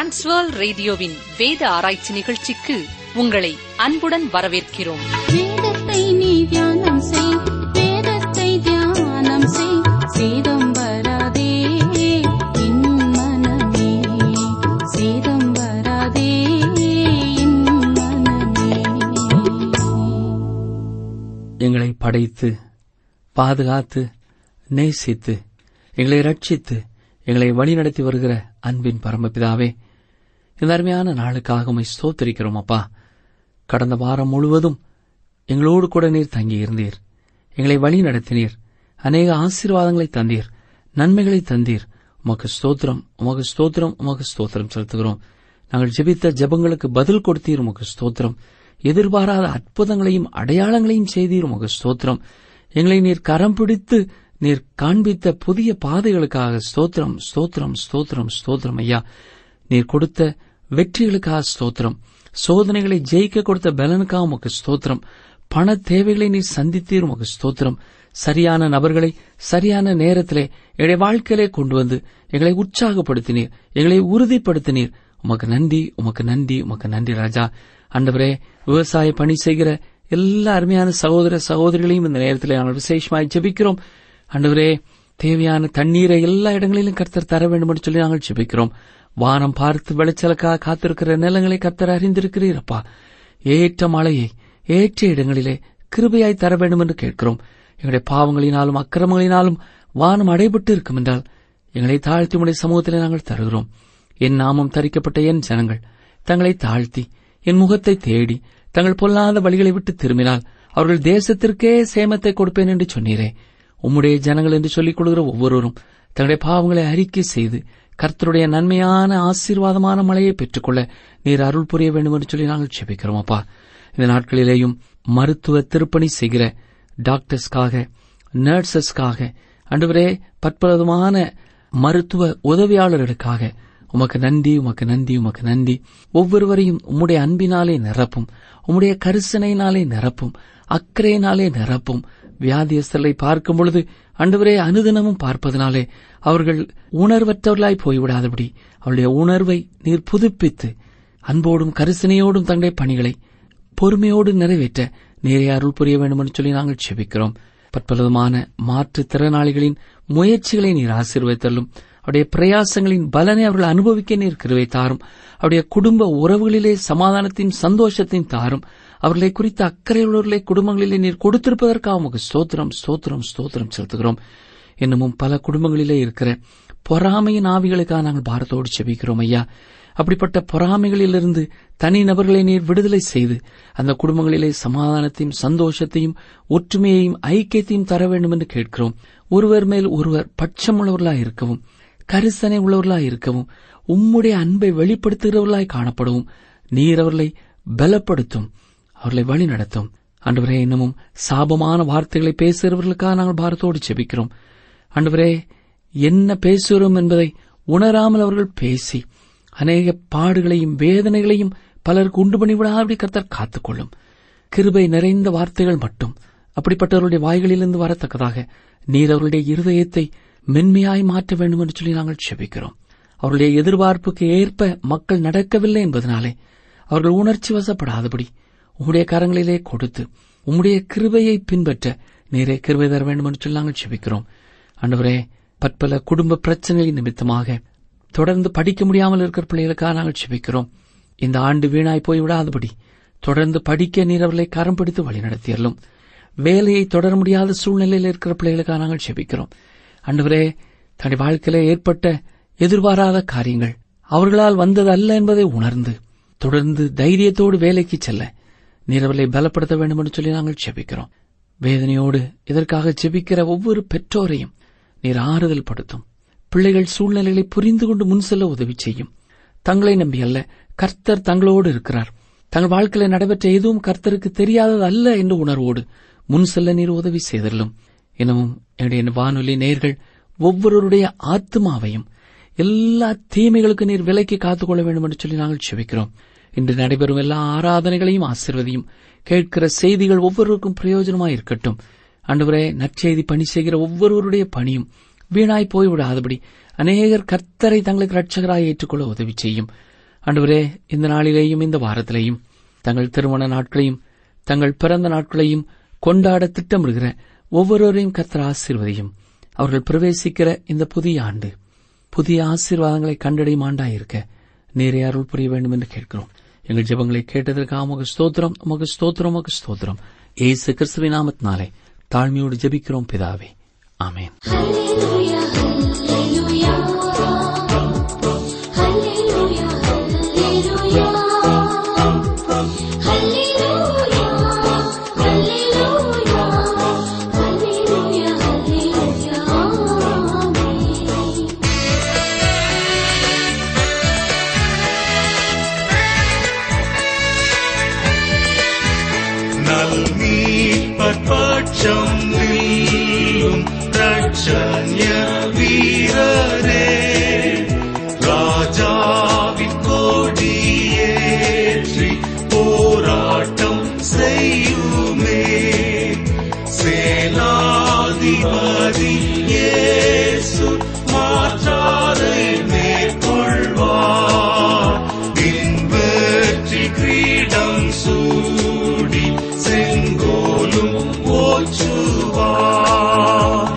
Transfer ரேடியோவின் வேத ஆராய்ச்சி நிகழ்ச்சிக்கு உங்களை அன்புடன் வரவேற்கிறோம் வேதத்தை நீ தியானம் செய் வேதத்தை தியானம் செய் சேதம் வராதே என் மனமே சேதம் வராதே என் மனமே எங்களை படைத்து பாதுகாத்து நேசித்து எங்களை ரட்சித்து எங்களை வழிநடத்தி வருகிற அன்பின் பரமபிதாவே இந்த அருமையான நாளுக்காக உம்மை ஸ்தோத்திரிக்கிறோம் அப்பா கடந்த வாரம் முழுவதும் எங்களோடு கூட நீர் தங்கியிருந்தீர் எங்களை வழி நடத்தினீர் அநேக ஆசீர்வாதங்களை தந்தீர் நன்மைகளை தந்தீர் உமக்கு ஸ்தோத்திரம் உமக்கு ஸ்தோத்திரம் உமக்கு ஸ்தோத்திரம் செலுத்துகிறோம் நாங்கள் ஜெபித்த ஜெபங்களுக்கு பதில் கொடுத்தீர் உமக்கு ஸ்தோத்திரம் எதிர்பாராத அற்புதங்களையும் அடையாளங்களையும் செய்தீர் உமக்கு ஸ்தோத்திரம் எங்களை நீர் கரம் பிடித்து நீர் காண்பித்த புதிய பாதைகளுக்காக ஸ்தோத்திரம் ஸ்தோத்திரம் ஸ்தோத்திரம் ஸ்தோத்திரம் ஐயா நீர் கொடுத்த வெற்றிகளுக்காக ஸ்தோத்திரம் சோதனைகளை ஜெயிக்க கொடுத்த பலனுக்காக உமக்கு ஸ்தோத்திரம் பண தேவைகளை நீர் சந்தித்தீர் உமக்கு ஸ்தோத்திரம் சரியான நபர்களை சரியான நேரத்திலே எங்களுடைய வாழ்க்கையிலே கொண்டு வந்து எங்களை உற்சாகப்படுத்தினீர் எங்களை உறுதிப்படுத்தினீர் உமக்கு நன்றி உமக்கு நன்றி உமக்கு நன்றி ராஜா ஆண்டவரே விவசாய பணி செய்கிற எல்லா அருமையான சகோதர சகோதரிகளையும் இந்த நேரத்தில் நாங்கள் விசேஷமாய் ஜெபிக்கிறோம் ஆண்டவரே தேவையான தண்ணீரை எல்லா இடங்களிலும் கர்த்தர் தர வேண்டும் என்று சொல்லி நாங்கள் ஜெபிக்கிறோம் வானம் பார்த்து விளைச்சலுக்காக காத்திருக்கிற நிலங்களை கர்த்தர் அறிந்திருக்கிறீர் அப்பா ஏற்ற மழையை ஏற்ற இடங்களிலே கிருபையாய் தர வேண்டும் என்று கேட்கிறோம் எங்களுடைய பாவங்களினாலும் அக்கிரமங்களினாலும் வானம் அடைபட்டு இருக்கும் என்றால் எங்களை தாழ்த்தி உடைய சமூகத்திலே நாங்கள் தருகிறோம் என் நாமம் தரிக்கப்பட்ட என் ஜனங்கள் தங்களை தாழ்த்தி என் முகத்தை தேடி தங்கள் பொல்லாத வழிகளை விட்டு திரும்பினால் அவர்கள் தேசத்திற்கே சேமத்தை கொடுப்பேன் என்று சொன்னீரே உம்முடைய ஜனங்கள் என்று சொல்லிக் கொள்கிற ஒவ்வொருவரும் தங்களுடைய பாவங்களை அறிக்கை செய்து கர்த்தருடைய நன்மையான ஆசீர்வாதமான மழையை பெற்றுக்கொள்ள நீர் அருள் புரிய வேண்டும் என்று சொல்லி நாங்கள் செபிக்கிறோம் அப்பா இந்த நாட்களிலேயும் மருத்துவ திருப்பணி செய்கிற டாக்டர்ஸ்க்காக நர்சஸ்க்காக அன்றுவரே பற்பலவிதமான மருத்துவ உதவியாளர்களுக்காக உமக்கு நன்றி உமக்கு நன்றி உமக்கு நன்றி ஒவ்வொருவரையும் உம்முடைய அன்பினாலே நிரப்பும் உம்முடைய கரிசனையினாலே நிரப்பும் அக்கறையினாலே நிரப்பும் வியாதியஸ்தலை பார்க்கும் பொழுது அன்றுவரே அனுதினமும் பார்ப்பதனாலே அவர்கள் உணர்வற்றவர்களாய் போய்விடாதபடி அவருடைய உணர்வை நீர் புதுப்பித்து அன்போடும் கரிசனையோடும் தங்களுடைய பணிகளை பொறுமையோடு நிறைவேற்ற நேரே அருள் புரிய வேண்டும் என்று சொல்லி நாங்கள் செபிக்கிறோம் பற்பலவிதமான மாற்றுத் திறனாளிகளின் முயற்சிகளை நீர் ஆசீர்வதித்தள்ளும் அவருடைய பிரயாசங்களின் பலனை அவர்கள் அனுபவிக்க நீர் கிருவை தாரும் அவருடைய குடும்ப உறவுகளிலே சமாதானத்தையும் சந்தோஷத்தையும் தாரும் அவர்களை குறித்த அக்கறையுள்ளவர்களை குடும்பங்களிலே நீர் கொடுத்திருப்பதற்காக உமக்கு ஸ்தோத்திரம் ஸ்தோத்திரம் ஸ்தோத்திரம் செலுத்துகிறோம் இன்னமும் பல குடும்பங்களிலே இருக்கிற பொறாமையின் ஆவிகளுக்காக நாங்கள் பாரத்தோடு செபிக்கிறோம் ஐயா அப்படிப்பட்ட பொறாமைகளிலிருந்து தனி நபர்களை நீர் விடுதலை செய்து அந்த குடும்பங்களிலே சமாதானத்தையும் சந்தோஷத்தையும் ஒற்றுமையையும் ஐக்கியத்தையும் தர வேண்டும் என்று கேட்கிறோம் ஒருவர் மேல் ஒருவர் பட்சமுள்ளவர்களாய் இருக்கவும் கரிசனை உள்ளவர்களாய் இருக்கவும் உம்முடைய அன்பை வெளிப்படுத்துகிறவர்களாய் காணப்படவும் நீர் அவர்களை பலப்படுத்தும் அவர்களை வழி நடத்தும் அன்றுவரே இன்னமும் சாபமான வார்த்தைகளை பேசுகிறவர்களுக்காக நாங்கள் பாரத்தோடு செபிக்கிறோம் அன்றுவரே என்ன பேசுகிறோம் என்பதை உணராமல் அவர்கள் பேசி அநேக பாடுகளையும் வேதனைகளையும் பலருக்கு உண்டு பண்ணிவிடாதபடி கர்த்தர் காத்துக்கொள்ளும் கிருபை நிறைந்த வார்த்தைகள் மட்டும் அப்படிப்பட்டவர்களுடைய வாய்களிலிருந்து வரத்தக்கதாக நீர் அவர்களுடைய இருதயத்தை மென்மையாய் மாற்ற வேண்டும் என்று சொல்லி நாங்கள் செபிக்கிறோம் அவருடைய எதிர்பார்ப்புக்கு ஏற்ப மக்கள் நடக்கவில்லை என்பதனாலே அவர்கள் உணர்ச்சி வசப்படாதபடி உம்முடைய கரங்களிலே கொடுத்து உம்முடைய கிருபையை பின்பற்ற நீரே கிருபை தர வேண்டும் என்று சொல்லி நாங்கள் செபிக்கிறோம் அன்றுவரே பற்பல குடும்ப பிரச்சனைகளின் நிமித்தமாக தொடர்ந்து படிக்க முடியாமல் இருக்கிற பிள்ளைகளுக்காக நாங்கள் செபிக்கிறோம் இந்த ஆண்டு வீணாய் போய் விடாதபடி தொடர்ந்து படிக்க நீர் அவர்களை கரம் பிடித்து வழிநடத்தியல்லும் வேலையை தொடர முடியாத சூழ்நிலையில் இருக்கிற பிள்ளைகளுக்காக நாங்கள் செபிக்கிறோம் அன்றுவரே தன்னுடைய வாழ்க்கையில ஏற்பட்ட எதிர்பாராத காரியங்கள் அவர்களால் வந்தது அல்ல என்பதை உணர்ந்து தொடர்ந்து தைரியத்தோடு வேலைக்கு செல்ல நீர் அவர்களை பலப்படுத்த வேண்டும் என்று சொல்லி நாங்கள் செபிக்கிறோம் வேதனையோடு இதற்காக செபிக்கிற ஒவ்வொரு பெற்றோரையும் நீர் ஆறுதல் படுத்தும் பிள்ளைகள் சூழ்நிலைகளை புரிந்து கொண்டு முன் செல்ல உதவி செய்யும் தங்களை நம்பி அல்ல கர்த்தர் தங்களோடு இருக்கிறார் தங்கள் வாழ்க்கையில் நடைபெற்ற எதுவும் கர்த்தருக்கு தெரியாதது அல்ல என்ற உணர்வோடு முன் செல்ல நீர் உதவி செய்தரலும் எனவும் என்னுடைய வானொலி நேர்கள் ஒவ்வொருவருடைய ஆத்மாவையும் எல்லா தீமைகளுக்கு நீர் விலைக்கு காத்துக்கொள்ள வேண்டும் என்று சொல்லி நாங்கள் செபிக்கிறோம் இன்று நடைபெறும் எல்லா ஆராதனைகளையும் ஆசிர்வதியும் கேட்கிற செய்திகள் ஒவ்வொருவருக்கும் பிரயோஜனமாய் இருக்கட்டும் அன்றுவரே நற்செய்தி பணி செய்கிற ஒவ்வொருவருடைய பணியும் வீணாய் போய்விடாதபடி அநேகர் கர்த்தரை தங்களுக்கு ரட்சகராய் ஏற்றுக்கொள்ள உதவி செய்யும் ஆண்டவரே இந்த நாளிலேயும் இந்த வாரத்திலேயும் தங்கள் திருமண நாட்களையும் தங்கள் பிறந்த நாட்களையும் கொண்டாட திட்டமிடுகிற ஒவ்வொருவரையும் கத்தர் ஆசீர்வதியும் அவர்கள் பிரவேசிக்கிற இந்த புதிய ஆண்டு புதிய ஆசீர்வாதங்களை கண்டடையும் ஆண்டாயிருக்க நீரே அருள் புரிய வேண்டும் என்று கேட்கிறோம் எங்கள் ஜெபங்களை கேட்டதற்காக உமக்கு ஸ்தோத்திரம் உமக்கு ஸ்தோத்திரம் உமக்கு ஸ்தோத்திரம் ஏசு கிறிஸ்துவின் நாமத்தினாலே தாழ்மையோடு ஜெபிக்கிறோம் பிதாவே ஆமென் Hallelujah, hallelujah. Hallelujah, hallelujah. Hallelujah, hallelujah. Hallelujah, hallelujah. Amen. நல்மீட்பட்சம் நில்லும் ரட்சண்ய வீரரே ராஜாவின் கொடியேற்றி போராட்டம் செய்யுமே சேனாதிபதி இயேசு மாற்றாரை மேற்கொள்வார் பின் வெற்றி கிரீடம் சூடி செங்கோலும் ஓச்சுவார்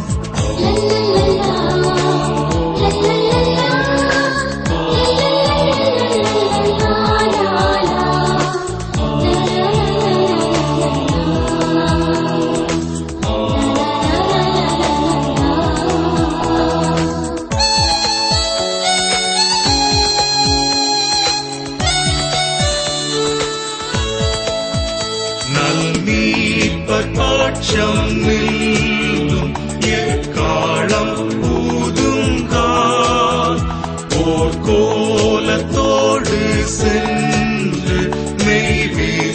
நல்மீட்பட்சம் நில்லும் எக்காலம் ஊதுங்கால் போர்க்கோலத்தோடு சென்று மெய்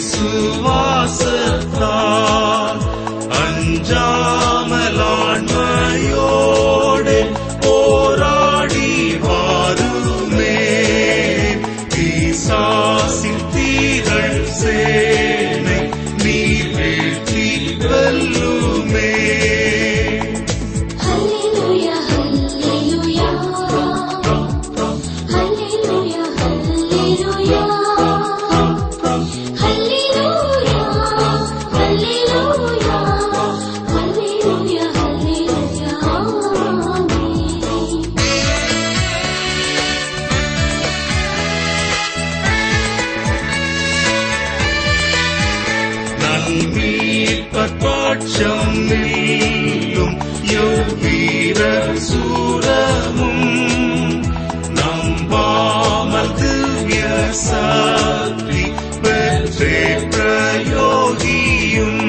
விசுவாசத்தால் அஞ்சாமலாண்மையோடு போராடி வாருமே பிசாசின் தீரள் சேனை நீர் வீழ்த்தி வெல்லுமே Hallelujah, hallelujah. Hallelujah, hallelujah. Hallelujah, hallelujah. Hallelujah, hallelujah. Amen. நல்மீட்பட்சம் நில்லும் யௌவீர சூரமும் நம்பாமல் திவ்ய சக்தி பெற்றே பிரயோகியும்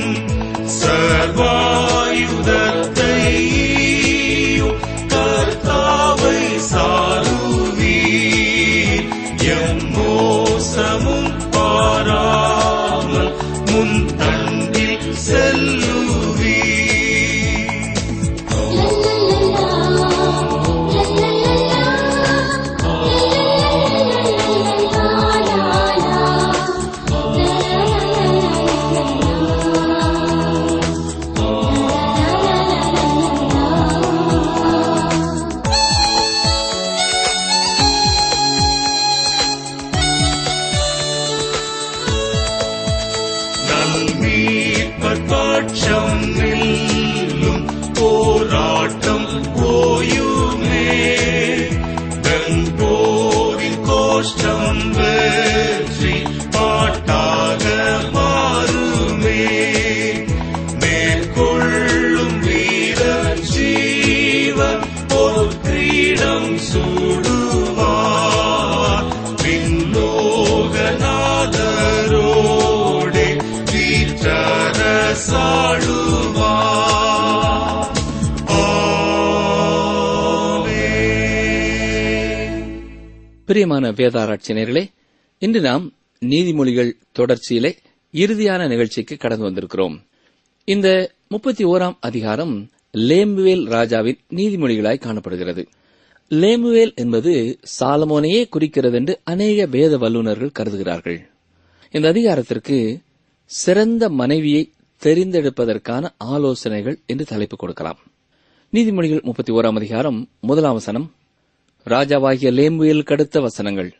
சர்வாயுதத்தையும் கர்த்தாவை சாருவீர் எம் மோசமும் பாராமல் முன் தண்டில் செல்லுவீர் நல்மீட்பட்சம் நில்லும் போராட்டம் ஓயுமே கண்போரின் கோஷ்டம் வெற்றி பாட்டாக மாறுமே மேற்கொள்ளும் வீர ஜீவ ஒரு கிரீடம் சூடுவார் பின்னோகநாதரோடே வீற்றர சாடுவார் ஆமென். பிரியமான வேதாராய்ச்சியர்களே இன்று நாம் நீதிமொழிகள் தொடர்ச்சியிலே இறுதியான நிகழ்ச்சிக்கு கடந்து வந்திருக்கிறோம் இந்த முப்பத்தி ஓராம் அதிகாரம் லேம்புவேல் ராஜாவின் நீதிமொழிகளாய் காணப்படுகிறது லேமுவேல் என்பது சாலமோனையே குறிக்கிறது என்று அநேக வேத வல்லுநர்கள் கருதுகிறார்கள் இந்த அதிகாரத்திற்கு சிறந்த மனைவியை தெரிந்தெடுப்பதற்கான ஆலோசனைகள் என்று தலைப்பு கொடுக்கலாம் நீதிமொழிகள் முப்பத்தி ஓராம் அதிகாரம் முதலாம் வசனம் ராஜாவாகிய லேம்புவேலுக்கு அடுத்த வசனங்கள்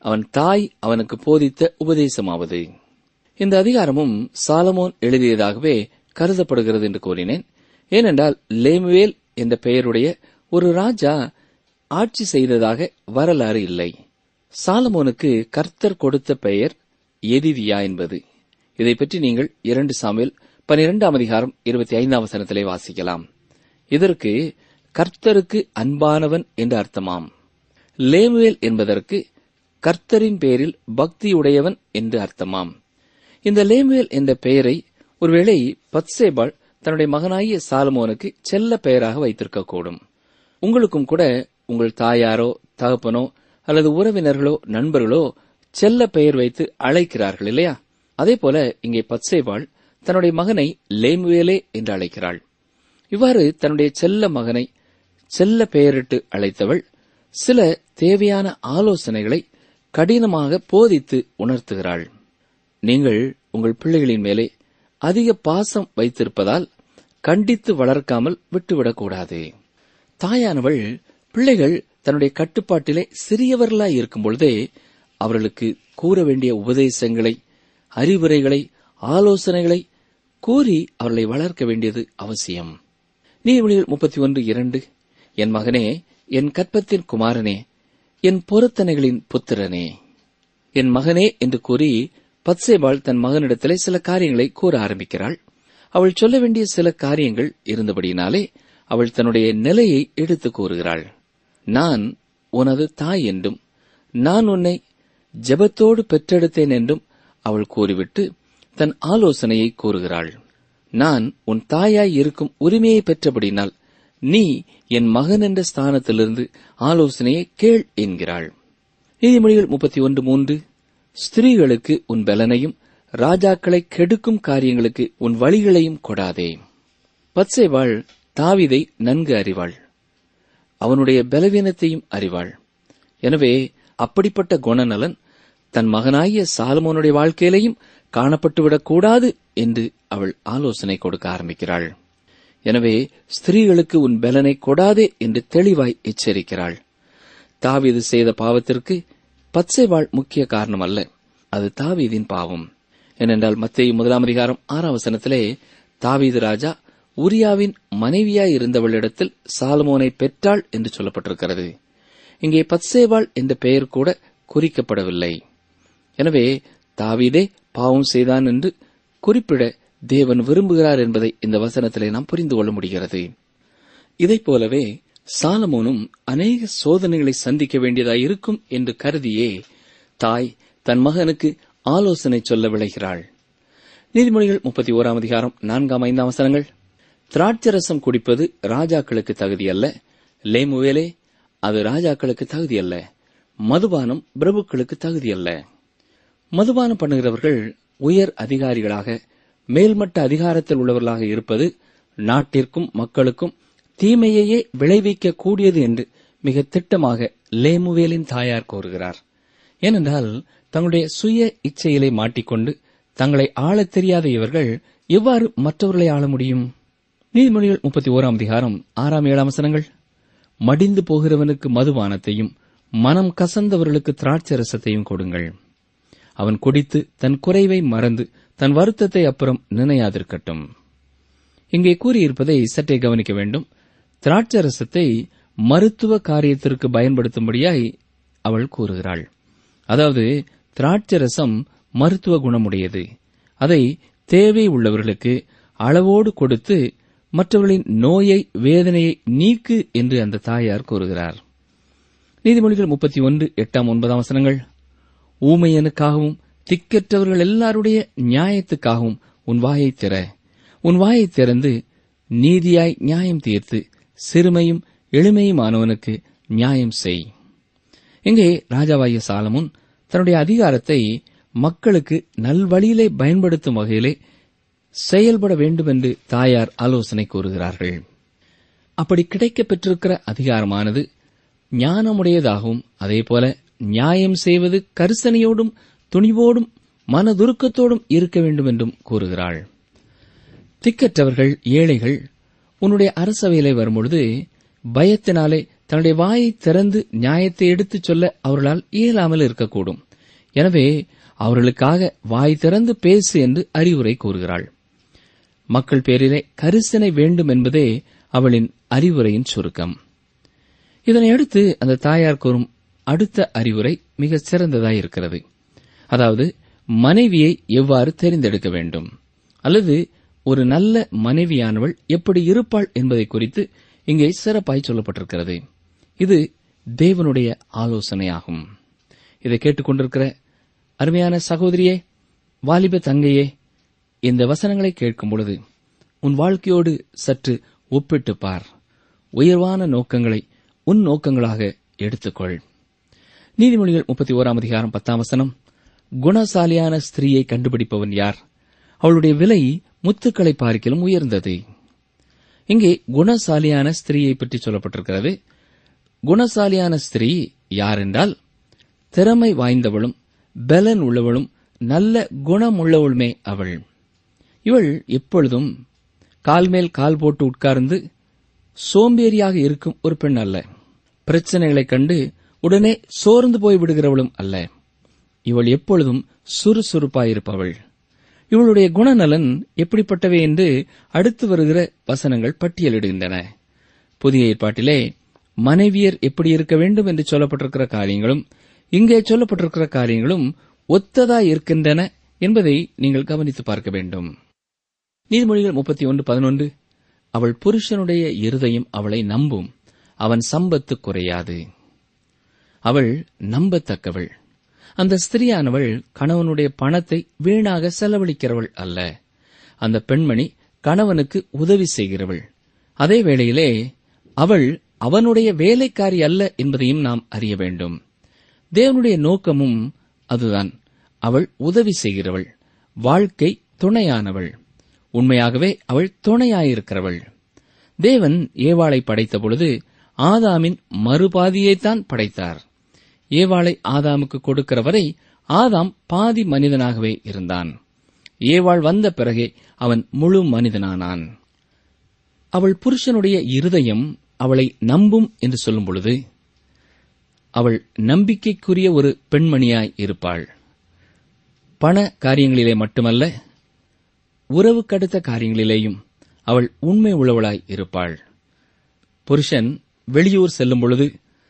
அவன் தாய் அவனுக்கு போதித்த உபதேசமாவது இந்த அதிகாரமும் சாலமோன் எழுதியதாகவே கருதப்படுகிறது என்று கூறினேன் ஏனென்றால் லேமுவேல் என்ற பெயருடைய ஒரு ராஜா ஆட்சி செய்ததாக வரலாறு இல்லை சாலமோனுக்கு கர்த்தர் கொடுத்த பெயர் எதிதியா என்பது இதை பற்றி நீங்கள் இரண்டு சாமியில் பனிரெண்டாம் அதிகாரம் இருபத்தி ஐந்தாம் வசனத்திலே வாசிக்கலாம் இதற்கு கர்த்தருக்கு அன்பானவன் என்று அர்த்தமாம் லேமுவேல் என்பதற்கு கர்த்தரின் பேரில் பக்தியுடையவன் என்று அர்த்தமாம் இந்த லேமுவேல் என்ற பெயரை ஒருவேளை பத்சேபாள் தன்னுடைய மகனாகிய சாலமோனுக்கு செல்ல பெயராக வைத்திருக்கக்கூடும் உங்களுக்கும் கூட உங்கள் தாயாரோ தகப்பனோ அல்லது உறவினர்களோ நண்பர்களோ செல்ல பெயர் வைத்து அழைக்கிறார்கள் இல்லையா அதே போல இங்கே பத்சேபாள் தன்னுடைய மகனை லேமுவேலே என்று அழைக்கிறாள் இவ்வாறு தன்னுடைய செல்ல மகனை செல்ல பெயரிட்டு அழைத்தவள் சில தேவையான ஆலோசனைகளை கடினமாக போதித்து உணர்த்துகிறாள் நீங்கள் உங்கள் பிள்ளைகளின் மேலே அதிக பாசம் வைத்திருப்பதால் கண்டித்து வளர்க்காமல் விட்டுவிடக்கூடாது தாயானவள் பிள்ளைகள் தன்னுடைய கட்டுப்பாட்டிலே சிறியவர்களாய் இருக்கும் பொழுதே அவர்களுக்கு கூற வேண்டிய உபதேசங்களை அறிவுரைகளை ஆலோசனைகளை கூறி அவர்களை வளர்க்க வேண்டியது அவசியம் நீதிமொழிகள் முப்பத்தி ஒன்று இரண்டு என் மகனே என் கற்பத்தின் குமாரனே என் பொருத்தனைகளின் புத்திரனே என் மகனே என்று கூறி பத்சேபாள் தன் மகனிடத்திலே சில காரியங்களை கூற ஆரம்பிக்கிறாள் அவள் சொல்ல வேண்டிய சில காரியங்கள் இருந்தபடியினாலே அவள் தன்னுடைய நிலையை எடுத்து கூறுகிறாள் நான் உனது தாய் என்றும் நான் உன்னை ஜெபத்தோடு பெற்றெடுத்தேன் என்றும் அவள் கூறிவிட்டு தன் ஆலோசனையை கூறுகிறாள் நான் உன் தாயாய் இருக்கும் உரிமையை பெற்றபடினால் நீ என் மகன் என்ற ஸ்தானத்திலிருந்து ஆலோசனையை கேள் என்கிறாள் நீதிமொழிகள் முப்பத்தி ஒன்று மூன்று ஸ்திரீகளுக்கு உன் பலனையும் ராஜாக்களை கெடுக்கும் காரியங்களுக்கு உன் வழிகளையும் கொடாதே பத்சேவாள் தாவிதை நன்கு அறிவாள் அவனுடைய பலவீனத்தையும் அறிவாள் எனவே அப்படிப்பட்ட குணநலன் தன் மகனாகிய சாலமோனுடைய வாழ்க்கையிலையும் காணப்பட்டுவிடக் கூடாது என்று அவள் ஆலோசனை கொடுக்க ஆரம்பிக்கிறாள் எனவே ஸ்திரீகளுக்கு உன் பலனை கொடாதே என்று தெளிவாய் எச்சரிக்கிறாள் தாவீது செய்த பாவத்திற்கு பச்சைவாள் முக்கிய காரணம் அல்ல அது தாவீதின் பாவம் ஏனென்றால் மத்திய முதலாம் அதிகாரம் ஆறாம் வசனத்திலே தாவீது ராஜா உரியாவின் மனைவியாய் இருந்தவளிடத்தில் சாலமோனை பெற்றாள் என்று சொல்லப்பட்டிருக்கிறது இங்கே பத்சேவாள் என்ற பெயர் கூட குறிக்கப்படவில்லை எனவே தாவீதே பாவம் செய்தான் என்று குறிப்பிட தேவன் விரும்புகிறார் என்பதை இந்த வசனத்திலே நாம் புரிந்து கொள்ள முடிகிறது இதைப் போலவே சாலமோனும் அநேக சோதனைகளை சந்திக்க வேண்டியதாய் இருக்கும் என்று கருதியே தாய் தன் மகனுக்கு ஆலோசனை சொல்ல விளைகிறாள் நீதிமொழிகள் முப்பத்தி ஓராம் அதிகாரம் நான்காம் ஐந்தாம் வசனங்கள் திராட்சரசம் குடிப்பது ராஜாக்களுக்கு தகுதியல்ல லேமுவேலே அது ராஜாக்களுக்கு தகுதியல்ல மதுபானம் பிரபுக்களுக்கு தகுதியல்ல மதுபானம் பண்ணுகிறவர்கள் உயர் அதிகாரிகளாக மேல்மட்ட அதிகாரத்தில் உள்ளவர்களாக இருப்பது நாட்டிற்கும் மக்களுக்கும் தீமையையே விளைவிக்க கூடியது என்று மிக திட்டமாக லேமுவேலின் தாயார் கூறுகிறார் ஏனென்றால் தங்களுடைய சுய இச்சையிலே மாட்டிக்கொண்டு தங்களை ஆளத் தெரியாத இவர்கள் எவ்வாறு மற்றவர்களை ஆள முடியும் நீதிமொழிகள் முப்பத்தி ஓராம் அதிகாரம் ஆறாம் ஏழாம் வசனங்கள் மடிந்து போகிறவனுக்கு மதுபானத்தையும் மனம் கசந்தவர்களுக்கு திராட்சரசத்தையும் கொடுங்கள் அவன் குடித்து தன் குறைவை மறந்து தன் வருத்தத்தை அப்புறம் நினையாதிருக்கட்டும் இங்கே கூறியிருப்பதை சற்றே கவனிக்க வேண்டும் திராட்சரசத்தை மருத்துவ காரியத்திற்கு பயன்படுத்தும்படியாய் அவள் கூறுகிறாள் அதாவது திராட்சரசம் மருத்துவ குணமுடையது அதை தேவை உள்ளவர்களுக்கு அளவோடு கொடுத்து மற்றவர்களின் நோயை வேதனையை நீக்கு என்று அந்த தாயார் கூறுகிறார் நீதிமொழிகள் முப்பத்தி ஒன்று எட்டாம் ஒன்பதாம் வசனங்கள் ஊமையனுக்காகவும் திக்கற்றவர்கள் எல்லாருடைய நியாயத்துக்காகவும் உன் வாயைத் திற உன் வாயைத் திறந்து நீதியாய் நியாயம் தீர்த்து சிறுமையும் எளிமையுமானவனுக்கு நியாயம் செய் இங்கே ராஜாவாகிய சாலமுன் தன்னுடைய அதிகாரத்தை மக்களுக்கு நல்வழியிலே பயன்படுத்தும் வகையிலே செயல்பட வேண்டும் என்று தாயார் ஆலோசனை கூறுகிறார்கள் அப்படி கிடைக்கப் பெற்றிருக்கிற அதிகாரமானது ஞானமுடையதாகவும் அதேபோல நியாயம் செய்வது கரிசனையோடும் துணிவோடும் மனதுருக்கத்தோடும் இருக்க வேண்டும் என்றும் கூறுகிறாள் திக்கற்றவர்கள் ஏழைகள் உன்னுடைய அரசவையிலே வரும்பொழுது பயத்தினாலே தன்னுடைய வாயை திறந்து நியாயத்தை எடுத்துச் சொல்ல அவர்களால் இயலாமல் இருக்கக்கூடும் எனவே அவர்களுக்காக வாய் திறந்து பேசு என்று அறிவுரை கூறுகிறாள் மக்கள் பேரிலே கரிசனை வேண்டும் என்பதே அவளின் அறிவுரையின் சுருக்கம் இதனை அடுத்து அந்த தாயார் கூறும் அடுத்த அறிவுரை மிக சிறந்ததாய் இருக்கிறது அதாவது மனைவியை எவ்வாறு தெரிந்தெடுக்க வேண்டும் அல்லது ஒரு நல்ல மனைவியானவள் எப்படி இருப்பாள் என்பதை குறித்து இங்கே சிறப்பாய் சொல்லப்பட்டிருக்கிறது இது தேவனுடைய ஆலோசனையாகும் இதை கேட்டுக்கொண்டிருக்கிற அருமையான சகோதரியே வாலிப தங்கையே இந்த வசனங்களை கேட்கும் பொழுது உன் வாழ்க்கையோடு சற்று ஒப்பிட்டுப் பார் உயர்வான நோக்கங்களை உன் நோக்கங்களாக எடுத்துக்கொள் நீதிமொழிகள் முப்பத்தி ஓராம் அதிகாரம் பத்தாம் வசனம் குணசாலியான ஸ்திரீயை கண்டுபிடிப்பவன் யார் அவளுடைய விலை முத்துக்களை பார்க்கிலும் உயர்ந்தது இங்கே குணசாலியான ஸ்திரீயை பற்றி சொல்லப்பட்டிருக்கிறது குணசாலியான ஸ்திரீ யார் என்றால் திறமை வாய்ந்தவளும் பலன் உள்ளவளும் நல்ல குணமுள்ளவளுமே அவள் இவள் எப்பொழுதும் கால் மேல் கால் போட்டு உட்கார்ந்து சோம்பேறியாக இருக்கும் ஒரு பெண் அல்ல பிரச்சனைகளைக் கண்டு உடனே சோர்ந்து போய் விடுகிறவளும் அல்ல இவள் எப்பொழுதும் சுறுசுறுப்பாயிருப்பவள் இவளுடைய குணநலன் எப்படிப்பட்டவை என்று அடுத்து வருகிற வசனங்கள் பட்டியலிடுகின்றன புதிய ஏற்பாட்டிலே மனைவியர் எப்படி இருக்க வேண்டும் என்று சொல்லப்பட்டிருக்கிற காரியங்களும் இங்கே சொல்லப்பட்டிருக்கிற காரியங்களும் ஒத்ததாய் இருக்கின்றன என்பதை நீங்கள் கவனித்து பார்க்க வேண்டும் நீதிமொழிகள் முப்பத்தி ஒன்று பதினொன்று அவள் புருஷனுடைய இருதயம் அவளை நம்பும் அவன் சம்பத்து குறையாது அவள் நம்பத்தக்கவள் அந்த ஸ்திரியானவள் கணவனுடைய பணத்தை வீணாக செலவழிக்கிறவள் அல்ல அந்த பெண்மணி கணவனுக்கு உதவி செய்கிறவள் அதே வேளையிலே அவள் அவனுடைய வேலைக்காரி அல்ல என்பதையும் நாம் அறிய வேண்டும் தேவனுடைய நோக்கமும் அதுதான் அவள் உதவி செய்கிறவள் வாழ்க்கை துணையானவள் உண்மையாகவே அவள் துணையாயிருக்கிறவள் தேவன் ஏவாளை படைத்த பொழுது ஆதாமின் மறுபாதியைத்தான் படைத்தார் ஏவாளை ஆதாமுக்கு கொடுக்கிற வரை ஆதாம் பாதி மனிதனாகவே இருந்தான் ஏவாள் வந்த பிறகே அவன் முழு மனிதனானான் அவள் புருஷனுடைய இருதயம் அவளை நம்பும் என்று சொல்லும் பொழுது அவள் நம்பிக்கைக்குரிய ஒரு பெண்மணியாய் இருப்பாள் பண காரியங்களிலே மட்டுமல்ல உறவுக்கடுத்த காரியங்களிலேயும் அவள் உண்மை உள்ளவளாய் இருப்பாள் புருஷன் வெளியூர் செல்லும் பொழுது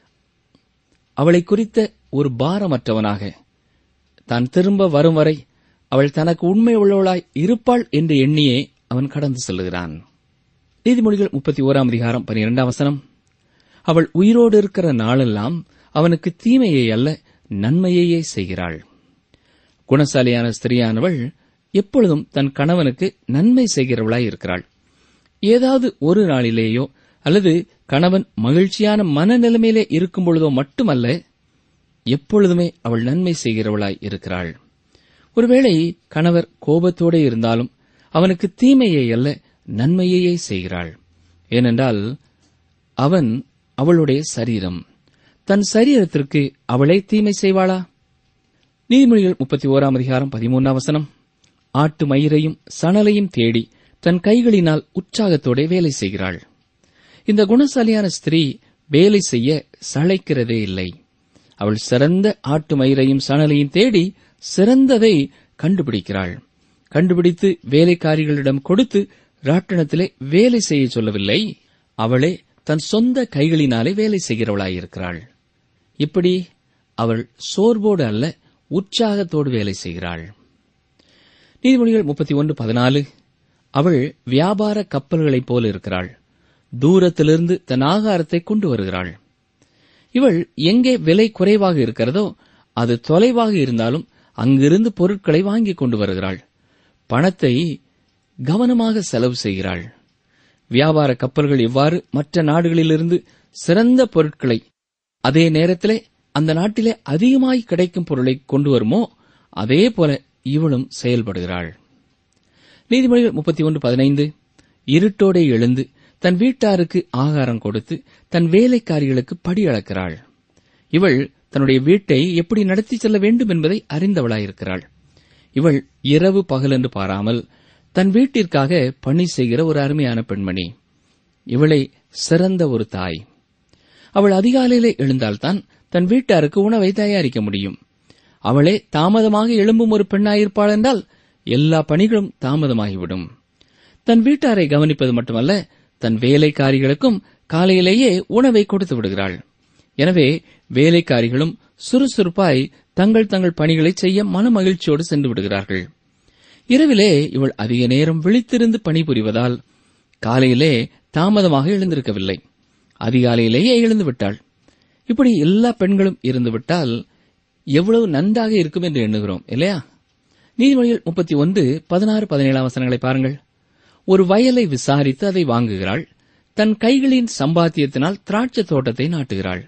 அவளை குறித்த ஒரு பாரமற்றவனாக தான் திரும்ப வரும் வரை அவள் தனக்கு உண்மை உள்ளவளாய் இருப்பாள் என்று எண்ணியே அவன் கடந்து செல்லுகிறான் நீதிமொழிகள் முப்பத்தி ஓராம் அதிகாரம் பனிரெண்டாம் வசனம் அவள் உயிரோடு இருக்கிற நாளெல்லாம் அவனுக்கு தீமையை அல்ல நன்மையையே செய்கிறாள் குணசாலியான ஸ்திரியானவள் எப்பொழுதும் தன் கணவனுக்கு நன்மை செய்கிறவளாய் இருக்கிறாள் ஏதாவது ஒரு நாளிலேயோ அல்லது கணவன் மகிழ்ச்சியான மனநிலைமையிலே இருக்கும் பொழுதோ மட்டுமல்ல எப்பொழுதுமே அவள் நன்மை செய்கிறவளாய் இருக்கிறாள் ஒருவேளை கணவர் கோபத்தோடே இருந்தாலும் அவனுக்கு தீமையை அல்ல நன்மையையே செய்கிறாள் ஏனென்றால் அவன் அவளுடைய சரீரம் தன் சரீரத்திற்கு அவளே தீமை செய்வாளா நீதிமொழிகள் முப்பத்தி ஓராம் அதிகாரம் பதிமூன்றாம் வசனம் ஆட்டு மயிரையும் சணலையும் தேடி தன் கைகளினால் உற்சாகத்தோടെ வேலை செய்கிறாள் இந்த குணசாலியான ஸ்திரீ வேலை செய்ய சளைக்கிறதே இல்லை அவள் சிறந்த ஆட்டு மயிரையும் சணலையும் தேடி சிறந்ததை கண்டுபிடிக்கிறாள் கண்டுபிடித்து வேலைக்காரிகளிடம் கொடுத்து ராட்டினத்திலே வேலை செய்ய சொல்லவில்லை அவளே தன் சொந்த கைகளினாலே வேலை செய்கிறவளாயிருக்கிறாள் இப்படி அவள் சோர்வோடு அல்ல உற்சாகத்தோடு வேலை செய்கிறாள் நீதிமொழிகள் முப்பத்தி ஒன்று பதினாலு அவள் வியாபார கப்பல்களைப் போல இருக்கிறாள் தூரத்திலிருந்து தன் ஆகாரத்தை கொண்டு வருகிறாள் இவள் எங்கே விலை குறைவாக இருக்கிறதோ அது தொலைவாக இருந்தாலும் அங்கிருந்து பொருட்களை வாங்கிக் கொண்டு வருகிறாள் பணத்தை கவனமாக செலவு செய்கிறாள் வியாபார கப்பல்கள் எவ்வாறு மற்ற நாடுகளிலிருந்து சிறந்த பொருட்களை அதே நேரத்திலே அந்த நாட்டிலே அதிகமாய் கிடைக்கும் பொருளை கொண்டு வருமோ அதே போல இவளும் செயல்படுகிறாள் நீதிமொழிகள் முப்பத்தி ஒன்று பதினைந்து இருட்டோடே எழுந்து தன் வீட்டாருக்கு ஆகாரம் கொடுத்து தன் வேலைக்காரிகளுக்கு படி அளக்கிறாள் இவள் தன்னுடைய வீட்டை எப்படி நடத்தி செல்ல வேண்டும் என்பதை அறிந்தவளாயிருக்கிறாள் இவள் இரவு பகல் என்று பாராமல் தன் வீட்டிற்காக பணி செய்கிற ஒரு அருமையான பெண்மணி இவளை சிறந்த ஒரு தாய் அவள் அதிகாலையிலே எழுந்தால்தான் தன் வீட்டாருக்கு உணவை தயாரிக்க முடியும் அவளே தாமதமாக எழும்பும் ஒரு பெண்ணாயிருப்பாள் என்றால் எல்லா பணிகளும் தாமதமாகிவிடும் தன் வீட்டாரை கவனிப்பது மட்டுமல்ல தன் வேலைக்காரிகளுக்கும் காலையிலேயே உணவை கொடுத்து விடுகிறாள் எனவே வேலைக்காரிகளும் சுறுசுறுப்பாய் தங்கள் தங்கள் பணிகளை செய்ய மனமகிழ்ச்சியோடு சென்று விடுகிறார்கள் இரவிலே இவள் அதிக நேரம் விழித்திருந்து பணிபுரிவதால் காலையிலே தாமதமாக எழுந்திருக்கவில்லை அதிகாலையிலேயே எழுந்து விட்டாள் இப்படி எல்லா பெண்களும் இருந்துவிட்டால் எவ்வளவு நன்றாக இருக்கும் என்று எண்ணுகிறோம் இல்லையா நீதிமொழிகள் முப்பத்தி ஒன்று பதினாறு பதினேழாம் வசனங்களை பாருங்கள் ஒரு வயலை விசாரித்து அதை வாங்குகிறாள் தன் கைகளின் சம்பாத்தியத்தினால் திராட்சை தோட்டத்தை நாட்டுகிறாள்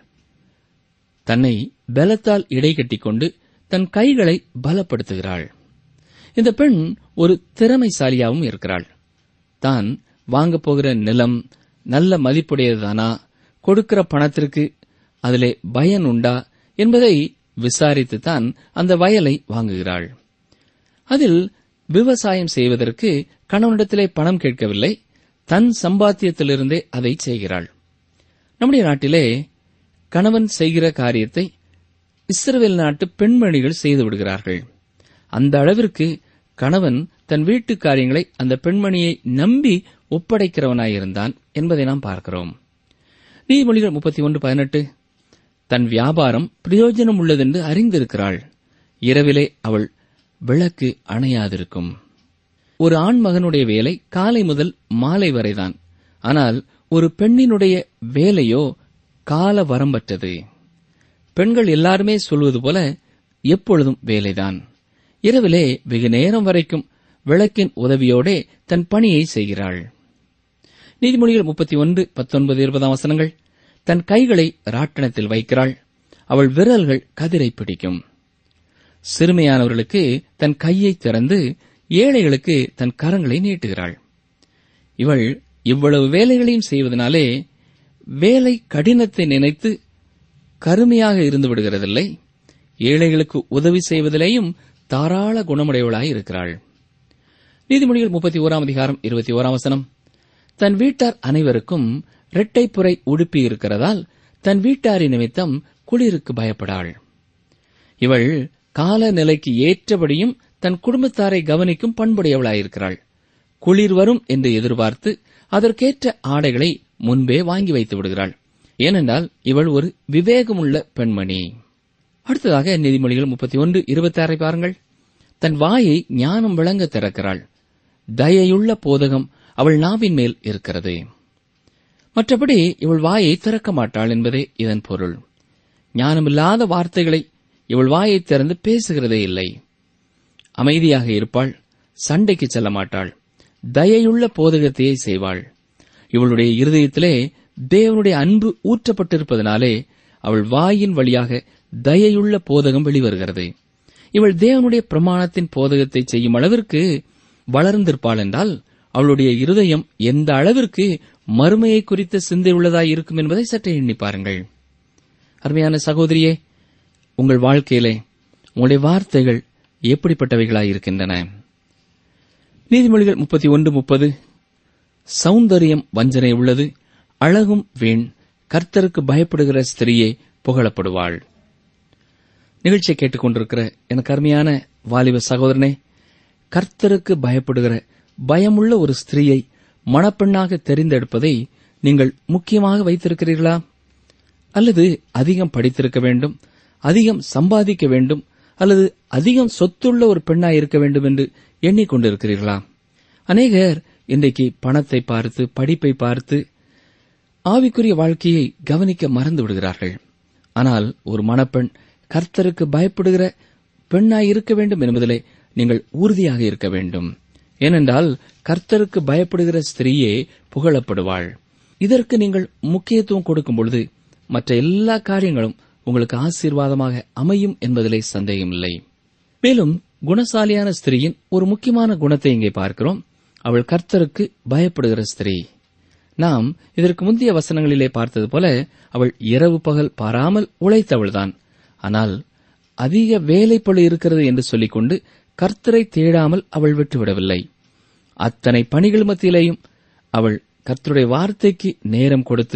தன்னை பலத்தால் இடை கட்டிக்கொண்டு தன் கைகளை பலப்படுத்துகிறாள் இந்த பெண் ஒரு திறமைசாலியாகவும் இருக்கிறாள் தான் வாங்கப் போகிற நிலம் நல்ல மதிப்புடையதுதானா கொடுக்கிற பணத்திற்கு அதிலே பயன் உண்டா என்பதை விசாரித்துத்தான் அந்த வயலை வாங்குகிறாள் அதில் விவசாயம் செய்வதற்கு கணவனிடத்திலே பணம் கேட்கவில்லை தன் சம்பாத்தியத்திலிருந்தே அதை செய்கிறாள் நம்முடைய நாட்டிலே கணவன் செய்கிற காரியத்தை இஸ்ரவேல் நாட்டு பெண்மணிகள் செய்து விடுகிறார்கள் அந்த அளவிற்கு கணவன் தன் வீட்டு காரியங்களை அந்த பெண்மணியை நம்பி ஒப்படைக்கிறவனாயிருந்தான் என்பதை நாம் பார்க்கிறோம் நீதிமொழிகள் முப்பத்தி ஒன்று பதினெட்டு தன் வியாபாரம் பிரயோஜனம் உள்ளதென்று அறிந்திருக்கிறாள் இரவிலே அவள் விளக்கு அணையாதிருக்கும் ஒரு ஆண் மகனுடைய வேலை காலை முதல் மாலை வரைதான் ஆனால் ஒரு பெண்ணினுடைய வேலையோ கால வரம்பற்றது பெண்கள் எல்லாருமே சொல்வது போல எப்பொழுதும் வேலைதான் இரவிலே வெகு நேரம் வரைக்கும் விளக்கின் உதவியோடே தன் பணியை செய்கிறாள் நீதிமொழிகள் முப்பத்தி ஒன்று பத்தொன்பது இருபதாம் வசனங்கள் தன் கைகளை ராட்டணத்தில் வைக்கிறாள் அவள் விரல்கள் கதிரை பிடிக்கும் சிறுமையானவர்களுக்கு தன் கையை திறந்து ஏழைகளுக்கு தன் கரங்களை நீட்டுகிறாள் இவள் இவ்வளவு வேலைகளையும் செய்வதனாலே வேலை கடினத்தை நினைத்து கருமையாக இருந்து விடுகிறதில்லை ஏழைகளுக்கு உதவி செய்வதிலேயும் தாராள குணமுடையவளாய் இருக்கிறாள் நீதிமொழிகள் முப்பத்தி ஓராம் அதிகாரம் இருபத்தி ஓராம் வசனம் தன் வீட்டார் அனைவருக்கும் இரட்டைப்புரை உடுப்பி இருக்கிறதால் தன் வீட்டாரின் நிமித்தம் குளிருக்கு பயப்படாள் இவள் காலநிலைக்கு ஏற்றபடியும் தன் குடும்பத்தாரை கவனிக்கும் பண்புடையவளாயிருக்கிறாள் குளிர் வரும் என்று எதிர்பார்த்து அதற்கேற்ற ஆடைகளை முன்பே வாங்கி வைத்து விடுகிறாள் ஏனென்றால் இவள் ஒரு விவேகமுள்ள பெண்மணி அடுத்ததாக நீதிமொழிகள் முப்பத்தி ஒன்று இருபத்தி ஆறை பாருங்கள் தன் வாயை ஞானம் விளங்க திறக்கிறாள் தயையுள்ள போதகம் அவள் நாவின் மேல் இருக்கிறது மற்றபடி இவள் வாயை திறக்க மாட்டாள் என்பதே இதன் பொருள் ஞானமில்லாத வார்த்தைகளை இவள் வாயை திறந்து பேசுகிறதே இல்லை அமைதியாக இருப்பாள் சண்டைக்கு செல்ல மாட்டாள் தயையுள்ள போதகத்தையே செய்வாள் இவளுடைய இருதயத்திலே தேவனுடைய அன்பு ஊற்றப்பட்டிருப்பதனாலே அவள் வாயின் வழியாக தயையுள்ள போதகம் வெளிவருகிறது இவள் தேவனுடைய பிரமாணத்தின் போதகத்தை செய்யும் அளவிற்கு வளர்ந்திருப்பாள் என்றால் அவளுடைய இருதயம் எந்த அளவிற்கு மறுமையை குறித்த சிந்தை உள்ளதாய் இருக்கும் என்பதை சற்றே எண்ணி பாருங்கள் அருமையான சகோதரியே உங்கள் வாழ்க்கையிலே உங்களுடைய வார்த்தைகள் எப்படிப்பட்டவைகளாய் இருக்கின்றன நீதிமொழிகள் முப்பத்தி ஒன்று முப்பது சௌந்தரியம் வஞ்சனை உள்ளது அழகும் வீண் கர்த்தருக்கு பயப்படுகிற ஸ்திரீயே புகழப்படுவாள் நிகழ்ச்சியை கேட்டுக்கொண்டிருக்கிற எனக்கு அருமையான வாலிப சகோதரனே கர்த்தருக்கு பயப்படுகிற பயமுள்ள ஒரு ஸ்திரீயை மணப்பெண்ணாக தெரிந்தெடுப்பதை நீங்கள் முக்கியமாக வைத்திருக்கிறீர்களா அல்லது அதிகம் படித்திருக்க வேண்டும் அதிகம் சம்பாதிக்க வேண்டும் அல்லது அதிகம் சொத்துள்ள ஒரு பெண்ணாய் இருக்க வேண்டும் என்று எண்ணிக்கொண்டிருக்கிறீர்களா அநேகர் இன்றைக்கு பணத்தை பார்த்து படிப்பை பார்த்து ஆவிக்குரிய வாழ்க்கையை கவனிக்க மறந்து விடுகிறார்கள் ஆனால் ஒரு மணப்பெண் கர்த்தருக்கு பயப்படுகிற பெண்ணாய் இருக்க வேண்டும் என்பதிலே நீங்கள் உறுதியாக இருக்க வேண்டும் ஏனென்றால் கர்த்தருக்கு பயப்படுகிற ஸ்திரீயே புகழப்படுவாள் இதற்கு நீங்கள் முக்கியத்துவம் கொடுக்கும் பொழுது மற்ற எல்லா காரியங்களும் உங்களுக்கு ஆசீர்வாதமாக அமையும் என்பதிலே சந்தேகமில்லை மேலும் குணசாலியான ஸ்திரீயின் ஒரு முக்கியமான குணத்தை இங்கே பார்க்கிறோம் அவள் கர்த்தருக்கு பயப்படுகிற ஸ்திரீ நாம் இதற்கு முந்தைய வசனங்களிலே பார்த்தது போல அவள் இரவு பகல் பாராமல் உழைத்தவள்தான் ஆனால் அதிக வேலைப்பளு இருக்கிறது என்று சொல்லிக்கொண்டு கர்த்தரை தேடாமல் அவள் விட்டுவிடவில்லை அத்தனை பணிகள் மத்தியிலேயும் அவள் கர்த்தருடைய வார்த்தைக்கு நேரம் கொடுத்து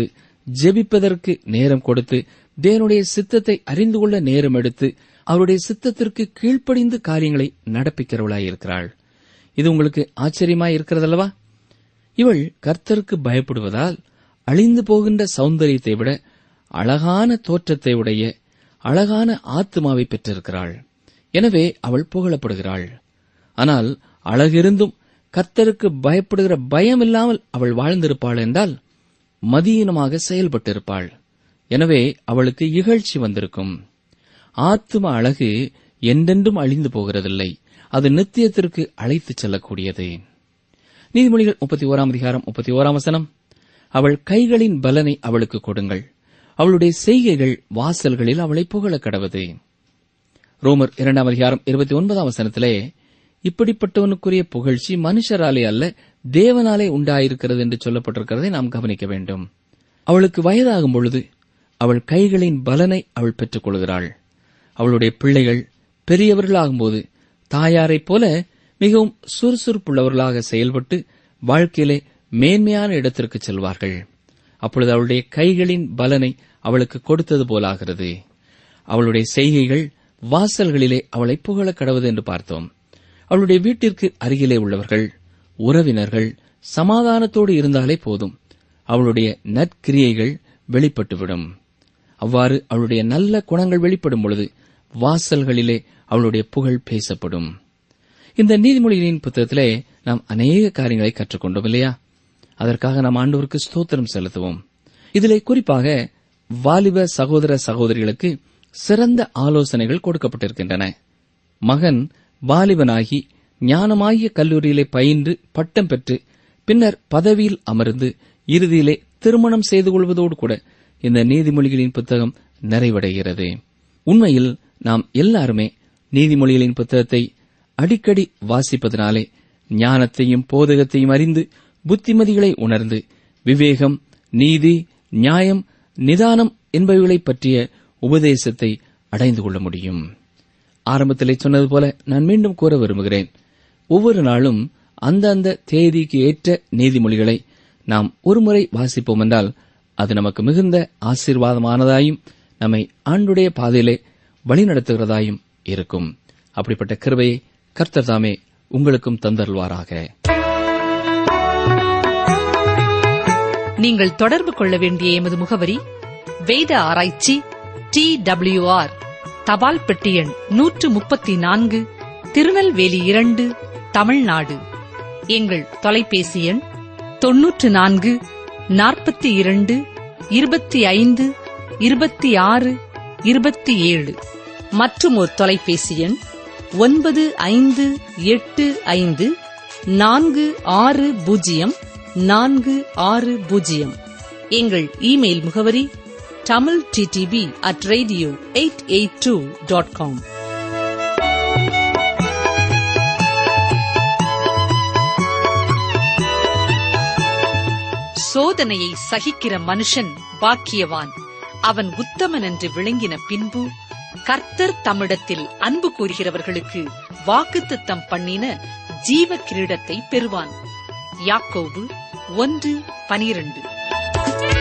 ஜெபிப்பதற்கு நேரம் கொடுத்து தேவனுடைய சித்தத்தை அறிந்து கொள்ள நேரம் எடுத்து அவருடைய சித்தத்திற்கு கீழ்ப்படிந்து காரியங்களை நடப்பிக்கிறவளாய் இருக்கிறாள் இது உங்களுக்கு ஆச்சரியமாய் இருக்கிறதல்லவா இவள் கர்த்தருக்கு பயப்படுவதால் அழிந்து போகின்ற சௌந்தரியத்தை விட அழகான தோற்றத்தை உடைய அழகான ஆத்மாவை பெற்றிருக்கிறாள் எனவே அவள் புகழப்படுகிறாள் ஆனால் அழகிருந்தும் கர்த்தருக்கு பயப்படுகிற பயம் இல்லாமல் அவள் வாழ்ந்திருப்பாள் என்றால் மதியீனமாக செயல்பட்டிருப்பாள் எனவே அவளுக்கு இகழ்ச்சி வந்திருக்கும் ஆத்தும அழகு என்றென்றும் அழிந்து போகிறதில்லை அது நித்தியத்திற்கு அழைத்துச் செல்லக்கூடியது நீதிமொழிகள் முப்பத்தி ஓராம் அதிகாரம் முப்பத்தி ஓராம் வசனம் அவள் கைகளின் பலனை அவளுக்கு கொடுங்கள் அவளுடைய செய்கைகள் வாசல்களில் அவளை புகழக் கடவது ரோமர் இரண்டாம் அதிகாரம் இருபத்தி ஒன்பதாம் வசனத்திலே இப்படிப்பட்டவனுக்குரிய புகழ்ச்சி மனுஷராலே அல்ல தேவனாலே உண்டாயிருக்கிறது என்று சொல்லப்பட்டிருக்கிறதை நாம் கவனிக்க வேண்டும் அவளுக்கு வயதாகும் பொழுது அவள் கைகளின் பலனை அவள் பெற்றுக் கொள்கிறாள் அவளுடைய பிள்ளைகள் பெரியவர்களாகும்போது தாயாரைப் போல மிகவும் சுறுசுறுப்புள்ளவர்களாக செயல்பட்டு வாழ்க்கையிலே மேன்மையான இடத்திற்கு செல்வார்கள் அப்பொழுது அவளுடைய கைகளின் பலனை அவளுக்கு கொடுத்தது போலாகிறது அவளுடைய செய்கைகள் வாசல்களிலே அவளை புகழக் கடவுது என்று பார்த்தோம் அவளுடைய வீட்டிற்கு அருகிலே உள்ளவர்கள் உறவினர்கள் சமாதானத்தோடு இருந்தாலே போதும் அவளுடைய நற்கிரியைகள் வெளிப்பட்டுவிடும் அவ்வாறு அவளுடைய நல்ல குணங்கள் வெளிப்படும் பொழுது வாசல்களிலே அவளுடைய புகழ் பேசப்படும் இந்த நீதிமொழிகளின் புத்தகத்திலே நாம் அநேக காரியங்களை கற்றுக்கொண்டோம் இல்லையா அதற்காக நாம் ஆண்டவருக்கு ஸ்தோத்திரம் செலுத்துவோம் இதிலே குறிப்பாக வாலிப சகோதர சகோதரிகளுக்கு சிறந்த ஆலோசனைகள் கொடுக்கப்பட்டிருக்கின்றன மகன் வாலிபனாகி ஞானமாகிய கல்லூரியிலே பயின்று பட்டம் பெற்று பின்னர் பதவியில் அமர்ந்து இறுதியிலே திருமணம் செய்து கொள்வதோடு கூட இந்த நீதிமொழிகளின் புத்தகம் நிறைவடைகிறது உண்மையில் நாம் எல்லாருமே நீதிமொழிகளின் புத்தகத்தை அடிக்கடி வாசிப்பதனாலே ஞானத்தையும் போதகத்தையும் அறிந்து புத்திமதிகளை உணர்ந்து விவேகம் நீதி நியாயம் நிதானம் என்பவைகளைப் பற்றிய உபதேசத்தை அடைந்து கொள்ள முடியும் ஆரம்பத்திலே சொன்னது போல நான் மீண்டும் கூற விரும்புகிறேன் ஒவ்வொரு நாளும் அந்தந்த தேதிக்கு ஏற்ற நீதிமொழிகளை நாம் ஒருமுறை வாசிப்போம் என்றால் அது நமக்கு மிகுந்த ஆசீர்வாதமானதாயும் நம்மை ஆண்டுடைய பாதையிலே வழிநடத்துகிறதாயும் இருக்கும் அப்படிப்பட்ட கிருபையை கர்த்தர் தாமே உங்களுக்கும் தந்தருள்வாராக நீங்கள் தொடர்பு கொள்ள வேண்டிய எமது முகவரி வேத ஆராய்ச்சி டி ஆர் தபால் பெட்டி எண் நூற்று முப்பத்தி நான்கு திருநெல்வேலி இரண்டு தமிழ்நாடு எங்கள் தொலைபேசி எண் தொன்னூற்று நான்கு நாற்பத்தி இரண்டு இருபத்தி ஐந்து இருபத்தி ஆறு இருபத்தி ஏழு மற்றும் ஒரு தொலைபேசி எண் ஒன்பது ஐந்து எட்டு ஐந்து நான்கு ஆறு பூஜ்ஜியம் நான்கு ஆறு பூஜ்ஜியம் எங்கள் இமெயில் முகவரி Tamil D T P at radio eight eight two dot com சோதனையை சகிக்கிற மனுஷன் பாக்கியவான் அவன் உத்தமன் என்று விளங்கின பின்பு கர்த்தர் தம்மிடத்தில் அன்பு கூறுகிறவர்களுக்கு வாக்குத்தத்தம் பண்ணின ஜீவ கிரீடத்தை பெறுவான் யாக்கோபு ஒன்று பனிரண்டு